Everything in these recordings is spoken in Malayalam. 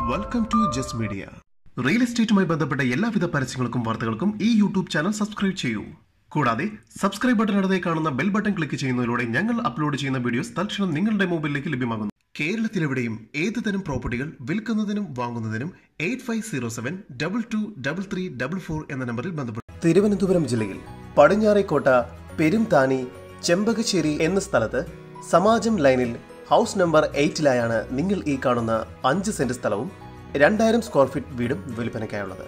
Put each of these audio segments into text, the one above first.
welcome to Just Media real എസ്റ്റേറ്റുമായി ബന്ധപ്പെട്ട എല്ലാവിധ പരസ്യങ്ങൾക്കും വാർത്തകൾക്കും ഈ യൂട്യൂബ് ചാനൽ സബ്സ്ക്രൈബ് ചെയ്യൂ കൂടാതെ സബ്സ്ക്രൈബ് ബട്ടൺ അടുത്തേ കാണുന്ന ബെൽ ബട്ടൺ ക്ലിക്ക് ചെയ്യുന്നതിലൂടെ ഞങ്ങൾ അപ്ലോഡ് ചെയ്യുന്ന വീഡിയോസ് തൽക്ഷണം നിങ്ങളുടെ മൊബൈലിലേക്ക് ലഭ്യമാകുന്നു കേരളത്തിലെവിടെയും ഏത് തരം പ്രോപ്പർട്ടികൾ വിൽക്കുന്നതിനും വാങ്ങുന്നതിനും eight five zero seven double two double three double four എന്ന നമ്പറിൽ ബന്ധപ്പെടും തിരുവനന്തപുരം ജില്ലയിൽ പടിഞ്ഞാറേക്കോട്ട പെരുംതാനി ചെമ്പകശ്ശേരി എന്ന സ്ഥലത്ത് സമാജം ലൈനിൽ ഹൗസ് നമ്പർ എയ്റ്റിലായാണ് നിങ്ങൾ ഈ കാണുന്ന അഞ്ച് സെന്റ് സ്ഥലവും രണ്ടായിരം സ്ക്വയർ ഫീറ്റ് വീടും വിൽപ്പനയ്ക്കായുള്ളത്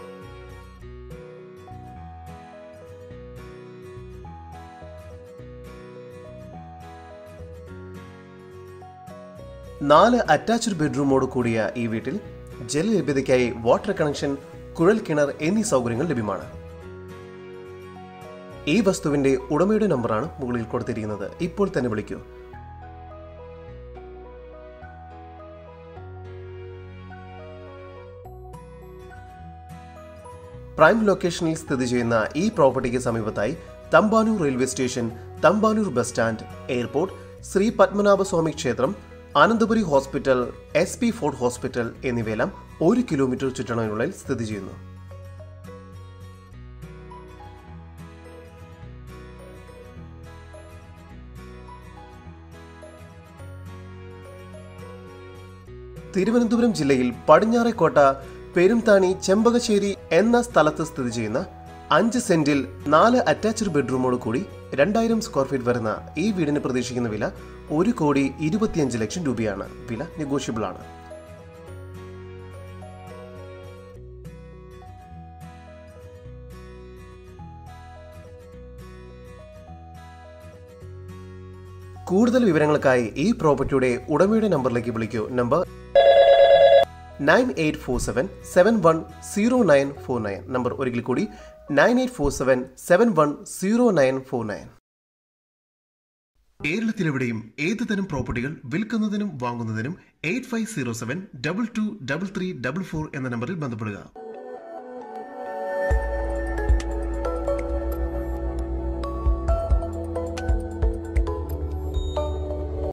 നാല് അറ്റാച്ച്ഡ് ബെഡ്റൂമോട് കൂടിയ ഈ വീട്ടിൽ ജലലഭ്യതയ്ക്കായി വാട്ടർ കണക്ഷൻ കുഴൽ കിണർ എന്നീ സൗകര്യങ്ങൾ ലഭ്യമാണ് ഈ വസ്തുവിന്റെ ഉടമയുടെ നമ്പറാണ് മുകളിൽ കൊടുത്തിരിക്കുന്നത് ഇപ്പോൾ തന്നെ വിളിക്കൂ പ്രൈം ലൊക്കേഷനിൽ സ്ഥിതി ചെയ്യുന്ന ഈ പ്രോപ്പർട്ടിക്ക് സമീപത്തായി Thampanoor railway station Thampanoor bus stand airport Shri Padmanabhaswamy ക്ഷേത്രം Ananthapuri hospital S P fort hospital എന്നിവയെല്ലാം ഒരു കിലോമീറ്റർ ചുറ്റളവിനുള്ളിൽ സ്ഥിതി ചെയ്യുന്നു തിരുവനന്തപുരം ജില്ലയിൽ പടിഞ്ഞാറേക്കോട്ട പെരുംതാണി ചെമ്പകശ്ശേരി എന്ന സ്ഥലത്ത് സ്ഥിതി ചെയ്യുന്ന അഞ്ച് സെന്റിൽ നാല് അറ്റാച്ച്ഡ് ബെഡ്റൂമോട് കൂടി രണ്ടായിരം സ്ക്വയർ ഫീറ്റ് വരുന്ന ഈ വീടിന് പ്രതീക്ഷിക്കുന്ന വില ഒരു കോടി ഇരുപത്തിയഞ്ച് ലക്ഷം രൂപയാണ് വില നെഗോഷ്യബിൾ ആണ് കൂടുതൽ വിവരങ്ങൾക്കായി ഈ പ്രോപ്പർട്ടിയുടെ ഉടമയുടെ നമ്പറിലേക്ക് വിളിക്കൂ number nine eight four seven seven one zero nine four nine number ഒരിക്കൽ കൂടി nine eight four seven seven one zero nine four nine കേരളത്തിലെവിടെയും ഏത് തരം പ്രോപ്പർട്ടികൾ വിൽക്കുന്നതിനും വാങ്ങുന്നതിനും eight five zero seven double two double three double four എന്ന നമ്പറിൽ ബന്ധപ്പെടുക